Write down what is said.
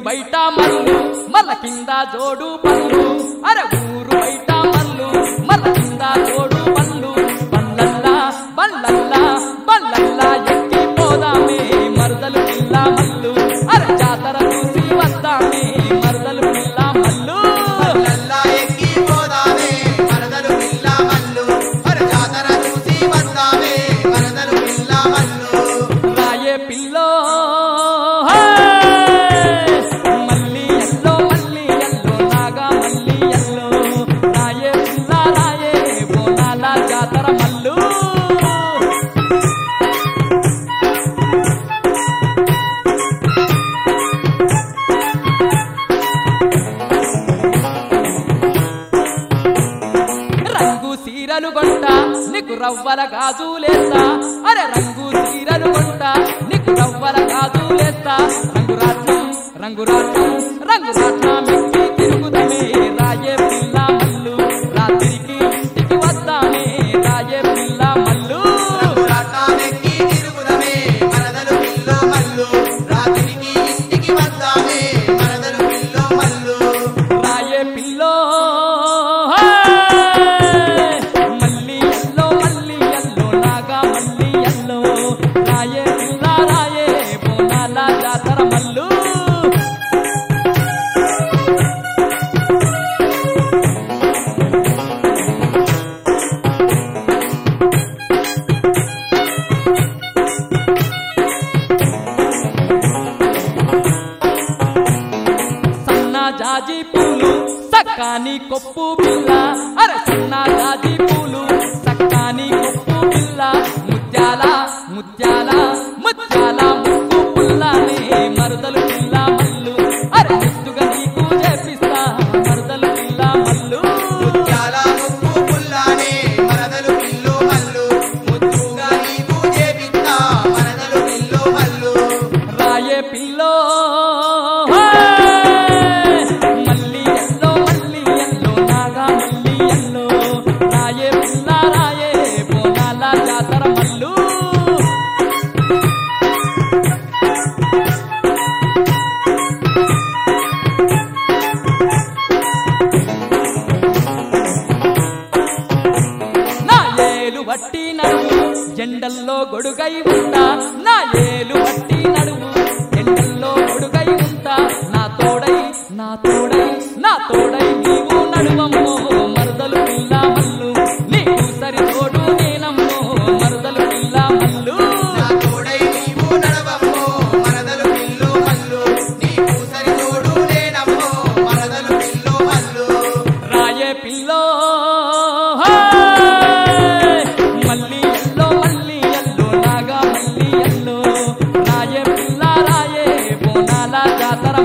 బయట మల్లు మల్ల కింద జోడు పళ్ళు అరే ఊరు బయట మల్లు మల్ల కింద జోడు పళ్ళు బల్లల్లా బల్లల్లా బల్లల్లా ఎక్కి పోదామే మరదలు పిల్ల మల్లు అరే జాతర చూసి వద్దామే మరదలు పిల్ల మల్లు లల్లా ఎక్కి పోదామే మరదలు పిల్ల మల్లు మరి జాతర చూసి వస్తామే మరదలు పిల్ల మల్లు రాయే పిల్లో మల్లి ఎల్లో మల్లి ఎల్లో నాగా మల్లి ఎల్లో రాయే పిల్ల రాయే బోనాల జాతర మల్లు రంగు సీరలు కొంట నీకు రవ్వల గాజులేస్తా అరే రంగు సీరలు కొంట నీకు రవ్వల గాజులేస్తా రంగు రాట్నం రంగు రాట్నం రంగు రాట్నం ఎక్కి తిరుగుదమే రాయే పిల్ల మల్లు రాత్రికి ఇంటికి వద్దామే రాయే పిల్ల మల్లు రాటానికి తిరుగుదమే మరదలు పిల్ల మల్లు రాత్రికి ఇంటికి వస్తామే మరదలు పిల్ల మల్లు రాయే పిల్లో మల్లి ఎల్లో మల్లి ఎల్లో నాగా మల్లి ఎల్లో రాయే పిల్ల రాయే బోనాల జాతర మల్లు సన్న జాజి పూలు సక్కాని కొప్పు పిల్ల అరే సన్న జాజి పూలు సక్కాని కొప్పు పిల్ల ముత్యాల ముత్యాల ముత్యాల ముక్కు పుల్లానే మరదలు పిల్ల మల్లు అరే ముద్దుగా నీకు చేపిస్తా మరదలు పిల్ల మల్లు చాలా ముక్కు పుల్లానే మరదలు పిల్లు మల్లు ముద్దుగా నీకు చేపిస్తా మరదలు పిల్లు మల్లు రాయే పిల్లో మల్లి ఎల్లో మల్లి ఎల్లో నాగా మల్లి ఎల్లో రాయే పిల్ల రాయే బోనాల జాతర మల్లు నా ఏలు వట్టి నడువు ఎండల్లో గొడుగై ఉంటా నా ఏలు వట్టి నడువు ఎండల్లో గొడుగై ఉంటా నా తోడై నా తోడై నా తోడై నీవు నడువమ్మో మరదలు పిల్ల మల్లు నీకు సరి తోడు నేనమ్మో మరదలు పిల్ల మల్లు నా తోడై నీవు నడవమ్మో మరదలు పిల్లు మల్లు నీకు సరి తోడు నేనమ్మో మరదలు పిల్లు మల్లు రాయే పిల్లో మల్లి ఎల్లో మల్లి ఎల్లో నాగా మల్లి ఎల్లో రాయే పిల్ల రాయే బోనాల జాతర